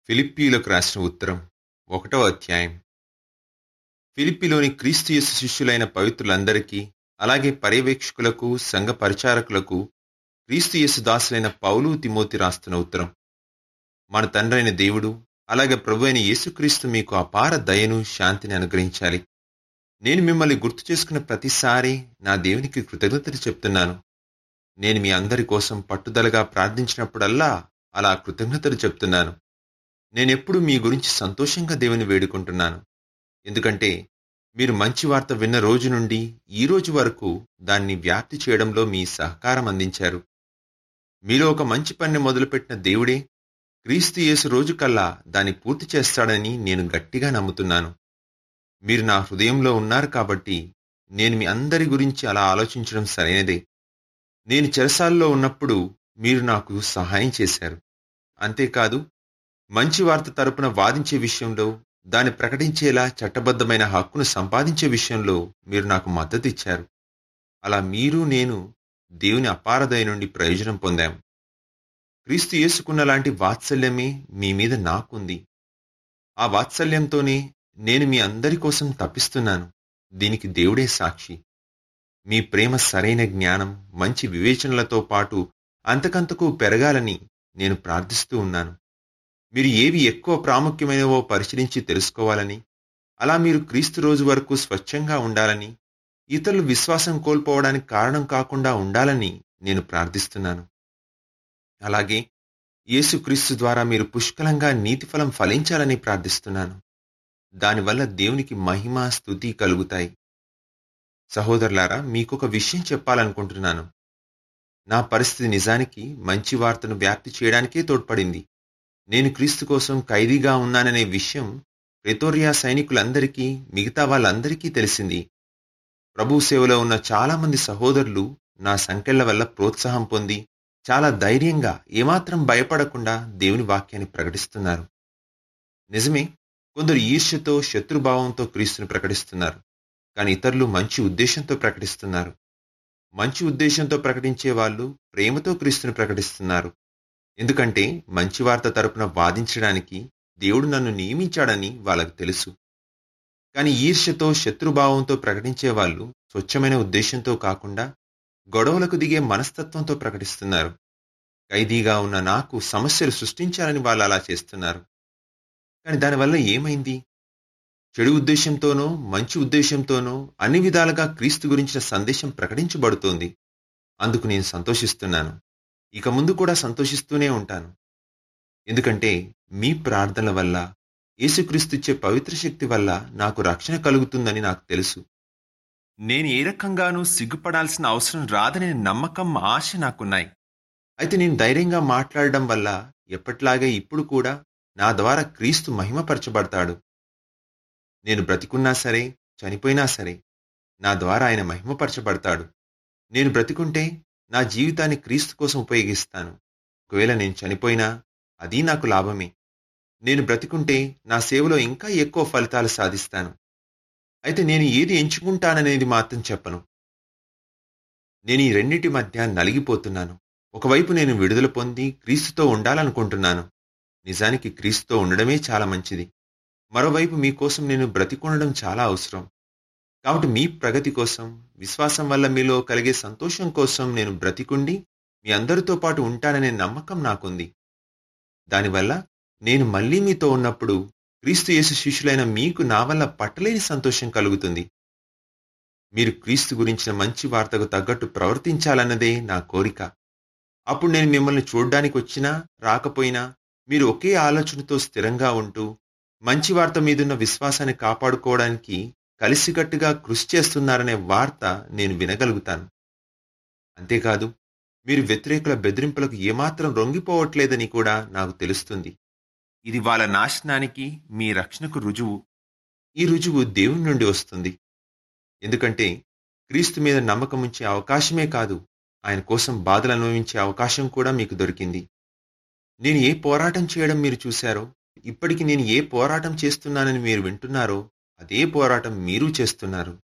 ఫిలిప్పీలకు రాసిన ఉత్తరం ఒకటవ అధ్యాయం ఫిలిప్పిలోని క్రీస్తు యేసు శిష్యులైన పవిత్రులందరికీ అలాగే పర్యవేక్షకులకు సంఘ పరిచారకులకు క్రీస్తు యేసు దాసులైన పౌలు తిమోతి రాస్తున్న ఉత్తరం మన తండ్రైన దేవుడు అలాగే ప్రభు అయిన యేసుక్రీస్తు మీకు అపార దయను శాంతిని అనుగ్రహించాలి నేను మిమ్మల్ని గుర్తు చేసుకున్న ప్రతిసారి నా దేవునికి కృతజ్ఞతలు చెప్తున్నాను నేను మీ అందరి కోసం పట్టుదలగా ప్రార్థించినప్పుడల్లా అలా కృతజ్ఞతలు చెప్తున్నాను నేనెప్పుడు మీ గురించి సంతోషంగా దేవుని వేడుకుంటున్నాను ఎందుకంటే మీరు మంచి వార్త విన్న రోజు నుండి ఈ రోజు వరకు దాన్ని వ్యాప్తి చేయడంలో మీ సహకారం అందించారు మీలో ఒక మంచి పనిని మొదలుపెట్టిన దేవుడే క్రీస్తు యేసు రోజు కల్లా దాన్ని పూర్తి చేస్తాడని నేను గట్టిగా నమ్ముతున్నాను మీరు నా హృదయంలో ఉన్నారు కాబట్టి నేను మీ అందరి గురించి అలా ఆలోచించడం సరైనదే నేను చెరసాల్లో ఉన్నప్పుడు మీరు నాకు సహాయం చేశారు అంతేకాదు మంచి వార్త తరపున వాదించే విషయంలో దాన్ని ప్రకటించేలా చట్టబద్ధమైన హక్కును సంపాదించే విషయంలో మీరు నాకు మద్దతు ఇచ్చారు అలా మీరు నేను దేవుని అపారదయ నుండి ప్రయోజనం పొందాం క్రీస్తు యేసుకున్న లాంటి వాత్సల్యమే మీ మీద నాకుంది ఆ వాత్సల్యంతోనే నేను మీ అందరి కోసం తప్పిస్తున్నాను దీనికి దేవుడే సాక్షి మీ ప్రేమ సరైన జ్ఞానం మంచి వివేచనలతో పాటు అంతకంతకు పెరగాలని నేను ప్రార్థిస్తూ ఉన్నాను మీరు ఏవి ఎక్కువ ప్రాముఖ్యమైనవో పరిశీలించి తెలుసుకోవాలని అలా మీరు క్రీస్తు రోజు వరకు స్వచ్ఛంగా ఉండాలని ఇతరులు విశ్వాసం కోల్పోవడానికి కారణం కాకుండా ఉండాలని నేను ప్రార్థిస్తున్నాను అలాగే యేసుక్రీస్తు ద్వారా మీరు పుష్కలంగా నీతిఫలం ఫలించాలని ప్రార్థిస్తున్నాను దానివల్ల దేవునికి మహిమ స్థుతి కలుగుతాయి సహోదరులారా మీకొక విషయం చెప్పాలనుకుంటున్నాను నా పరిస్థితి నిజానికి మంచి వార్తను వ్యాప్తి చేయడానికే తోడ్పడింది నేను క్రీస్తు కోసం ఖైదీగా ఉన్నాననే విషయం ప్రెతోరియా సైనికులందరికీ మిగతా వాళ్ళందరికీ తెలిసింది ప్రభు సేవలో ఉన్న చాలామంది సహోదరులు నా సంఖ్యల వల్ల ప్రోత్సాహం పొంది చాలా ధైర్యంగా ఏమాత్రం భయపడకుండా దేవుని వాక్యాన్ని ప్రకటిస్తున్నారు నిజమే కొందరు ఈర్ష్యతో శత్రుభావంతో క్రీస్తుని ప్రకటిస్తున్నారు కానీ ఇతరులు మంచి ఉద్దేశంతో ప్రకటిస్తున్నారు మంచి ఉద్దేశంతో ప్రకటించే వాళ్ళు ప్రేమతో క్రీస్తుని ప్రకటిస్తున్నారు ఎందుకంటే మంచి వార్త తరపున వాదించడానికి దేవుడు నన్ను నియమించాడని వాళ్ళకు తెలుసు కానీ ఈర్ష్యతో శత్రుభావంతో ప్రకటించే వాళ్ళు స్వచ్ఛమైన ఉద్దేశంతో కాకుండా గొడవలకు దిగే మనస్తత్వంతో ప్రకటిస్తున్నారు ఖైదీగా ఉన్న నాకు సమస్యలు సృష్టించాలని వాళ్ళు అలా చేస్తున్నారు కానీ దానివల్ల ఏమైంది చెడు ఉద్దేశంతోనో మంచి ఉద్దేశంతోనో అన్ని విధాలుగా క్రీస్తు గురించిన సందేశం ప్రకటించబడుతోంది అందుకు నేను సంతోషిస్తున్నాను ఇక ముందు కూడా సంతోషిస్తూనే ఉంటాను ఎందుకంటే మీ ప్రార్థనల వల్ల యేసుక్రీస్తు ఇచ్చే పవిత్ర శక్తి వల్ల నాకు రక్షణ కలుగుతుందని నాకు తెలుసు నేను ఏ రకంగానూ సిగ్గుపడాల్సిన అవసరం రాదనే నమ్మకం ఆశ నాకున్నాయి అయితే నేను ధైర్యంగా మాట్లాడడం వల్ల ఎప్పట్లాగే ఇప్పుడు కూడా నా ద్వారా క్రీస్తు మహిమపరచబడతాడు నేను బ్రతికున్నా సరే చనిపోయినా సరే నా ద్వారా ఆయన మహిమపరచబడతాడు నేను బ్రతికుంటే నా జీవితాన్ని క్రీస్తు కోసం ఉపయోగిస్తాను ఒకవేళ నేను చనిపోయినా అది నాకు లాభమే నేను బ్రతికుంటే నా సేవలో ఇంకా ఎక్కువ ఫలితాలు సాధిస్తాను అయితే నేను ఏది ఎంచుకుంటాననేది మాత్రం చెప్పను నేను ఈ రెండింటి మధ్య నలిగిపోతున్నాను ఒకవైపు నేను విడుదల పొంది క్రీస్తుతో ఉండాలనుకుంటున్నాను నిజానికి క్రీస్తుతో ఉండడమే చాలా మంచిది మరోవైపు మీకోసం నేను బ్రతికొనడం చాలా అవసరం కాబట్టి మీ ప్రగతి కోసం విశ్వాసం వల్ల మీలో కలిగే సంతోషం కోసం నేను బ్రతికుండి మీ అందరితో పాటు ఉంటాననే నమ్మకం నాకుంది దానివల్ల నేను మళ్ళీ మీతో ఉన్నప్పుడు క్రీస్తు యేసు శిష్యులైన మీకు నా వల్ల పట్టలేని సంతోషం కలుగుతుంది మీరు క్రీస్తు గురించిన మంచి వార్తకు తగ్గట్టు ప్రవర్తించాలన్నదే నా కోరిక అప్పుడు నేను మిమ్మల్ని చూడ్డానికి వచ్చినా రాకపోయినా మీరు ఒకే ఆలోచనతో స్థిరంగా ఉంటూ మంచి వార్త మీదున్న విశ్వాసాన్ని కాపాడుకోవడానికి కలిసికట్టుగా కృషి చేస్తున్నారనే వార్త నేను వినగలుగుతాను అంతేకాదు మీరు వ్యతిరేకుల బెదిరింపులకు ఏమాత్రం రొంగిపోవట్లేదని కూడా నాకు తెలుస్తుంది ఇది వాళ్ళ నాశనానికి మీ రక్షణకు రుజువు ఈ రుజువు దేవుని నుండి వస్తుంది ఎందుకంటే క్రీస్తు మీద నమ్మకం ఉంచే అవకాశమే కాదు ఆయన కోసం బాధలు అనుభవించే అవకాశం కూడా మీకు దొరికింది నేను ఏ పోరాటం చేయడం మీరు చూశారో ఇప్పటికి నేను ఏ పోరాటం చేస్తున్నానని మీరు వింటున్నారో అదే పోరాటం మీరు చేస్తున్నారు